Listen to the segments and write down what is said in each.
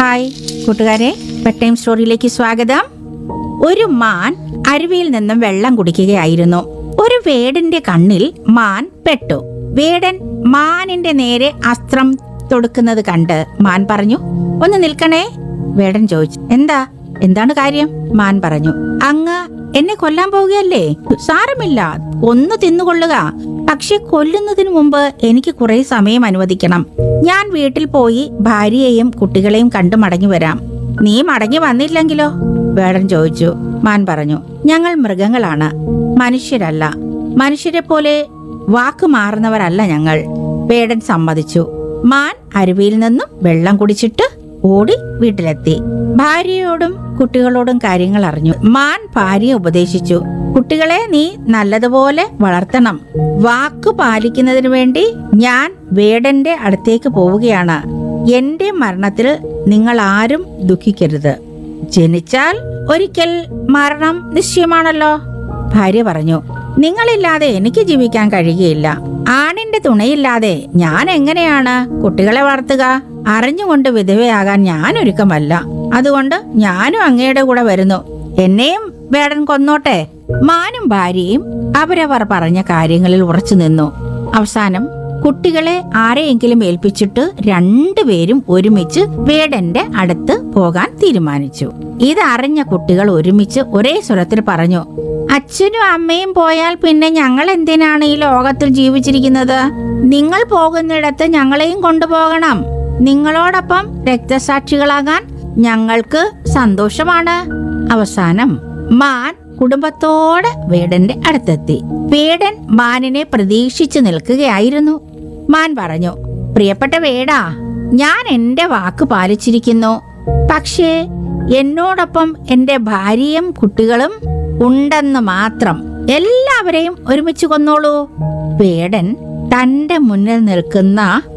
hi കൂട്ടുകാരെ bed time സ്റ്റോറിയിലേക്ക് സ്വാഗതം ഒരു മാൻ അരുവിയിൽ നിന്നും വെള്ളം കുടിക്കുകയായിരുന്നു ഒരു വേടന്റെ കണ്ണിൽ മാൻ പെട്ടു വേടൻ മാനിന്റെ നേരെ അസ്ത്രം തൊടുക്കുന്നത് കണ്ട് മാൻ പറഞ്ഞു ഒന്ന് നിൽക്കണേ വേടൻ ചോദിച്ചു എന്താ എന്താണ് കാര്യം മാൻ പറഞ്ഞു അങ്ങ് എന്നെ കൊല്ലാൻ പോവുകയല്ലേ സാരമില്ല ഒന്ന് തിന്നുകൊള്ളുക പക്ഷെ കൊല്ലുന്നതിന് മുമ്പ് എനിക്ക് കുറെ സമയം അനുവദിക്കണം ഞാൻ വീട്ടിൽ പോയി ഭാര്യയെയും കുട്ടികളെയും കണ്ടു മടങ്ങി വരാം നീ മടങ്ങി വന്നില്ലെങ്കിലോ വേടൻ ചോദിച്ചു മാൻ പറഞ്ഞു ഞങ്ങൾ മൃഗങ്ങളാണ് മനുഷ്യരല്ല മനുഷ്യരെ പോലെ വാക്ക് മാറുന്നവരല്ല ഞങ്ങൾ വേടൻ സമ്മതിച്ചു മാൻ അരുവിയിൽ നിന്നും വെള്ളം കുടിച്ചിട്ട് ഓടി വീട്ടിലെത്തി ഭാര്യയോടും കുട്ടികളോടും കാര്യങ്ങൾ അറിഞ്ഞു മാൻ ഭാര്യയെ ഉപദേശിച്ചു കുട്ടികളെ നീ നല്ലതുപോലെ വളർത്തണം വാക്ക് പാലിക്കുന്നതിന് വേണ്ടി ഞാൻ വേടന്റെ അടുത്തേക്ക് പോവുകയാണ് എന്റെ മരണത്തിൽ നിങ്ങൾ ആരും ദുഃഖിക്കരുത് ജനിച്ചാൽ ഒരിക്കൽ മരണം നിശ്ചയമാണല്ലോ ഭാര്യ പറഞ്ഞു നിങ്ങളില്ലാതെ എനിക്ക് ജീവിക്കാൻ കഴിയുകയില്ല ആണിന്റെ തുണയില്ലാതെ ഞാൻ എങ്ങനെയാണ് കുട്ടികളെ വളർത്തുക അറിഞ്ഞുകൊണ്ട് വിധവയാകാൻ ഞാൻ ഒരുക്കമല്ല അതുകൊണ്ട് ഞാനും അങ്ങയുടെ കൂടെ വരുന്നു എന്നെയും വേടൻ കൊന്നോട്ടെ മാനും ഭാര്യയും അവരവർ പറഞ്ഞ കാര്യങ്ങളിൽ ഉറച്ചു നിന്നു അവസാനം കുട്ടികളെ ആരെയെങ്കിലും ഏൽപ്പിച്ചിട്ട് രണ്ടുപേരും ഒരുമിച്ച് വേടന്റെ അടുത്ത് പോകാൻ തീരുമാനിച്ചു ഇതറിഞ്ഞ കുട്ടികൾ ഒരുമിച്ച് ഒരേ സ്വരത്തിൽ പറഞ്ഞു അച്ഛനും അമ്മയും പോയാൽ പിന്നെ ഞങ്ങൾ എന്തിനാണ് ഈ ലോകത്തിൽ ജീവിച്ചിരിക്കുന്നത് നിങ്ങൾ പോകുന്നിടത്ത് ഞങ്ങളെയും കൊണ്ടുപോകണം നിങ്ങളോടൊപ്പം രക്തസാക്ഷികളാകാൻ ഞങ്ങൾക്ക് സന്തോഷമാണ് അവസാനം മാൻ കുടുംബത്തോടെ വേടന്റെ അടുത്തെത്തി വേടൻ മാനിനെ പ്രതീക്ഷിച്ചു നിൽക്കുകയായിരുന്നു മാൻ പറഞ്ഞു പ്രിയപ്പെട്ട വേടാ ഞാൻ എന്റെ വാക്ക് പാലിച്ചിരിക്കുന്നു പക്ഷേ എന്നോടൊപ്പം എന്റെ ഭാര്യയും കുട്ടികളും ഉണ്ടെന്ന് മാത്രം എല്ലാവരെയും ഒരുമിച്ച് കൊന്നോളൂ വേടൻ തന്റെ മുന്നിൽ നിൽക്കുന്ന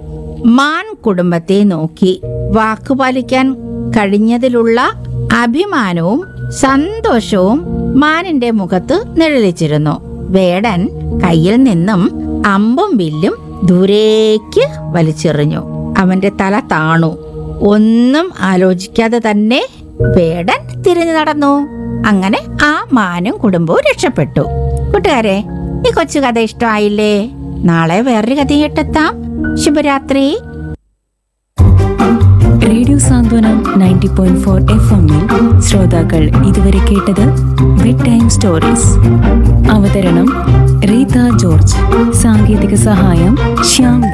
മാൻ കുടുംബത്തെ നോക്കി വാക്കുപാലിക്കാൻ കഴിഞ്ഞതിലുള്ള അഭിമാനവും സന്തോഷവും മാനിന്റെ മുഖത്ത് നിഴലിച്ചിരുന്നു വേടൻ കയ്യിൽ നിന്നും അമ്പും വില്ലും ദൂരേക്ക് വലിച്ചെറിഞ്ഞു അവന്റെ തല താണു ഒന്നും ആലോചിക്കാതെ തന്നെ വേടൻ തിരിഞ്ഞു നടന്നു അങ്ങനെ ആ മാനും കുടുംബവും രക്ഷപ്പെട്ടു കൂട്ടുകാരെ ഈ കൊച്ചു കഥ ഇഷ്ടമായില്ലേ നാളെ വേറൊരു കഥയിട്ടെത്താം ശുഭരാത്രി radio Santhwanam ninety point four F എമ്മിൽ ശ്രോതാക്കൾ ഇതുവരെ കേട്ടത് ബെഡ് ടൈം സ്റ്റോറീസ് അവതരണം റീത ജോർജ് സാങ്കേതിക സഹായം ശ്യാം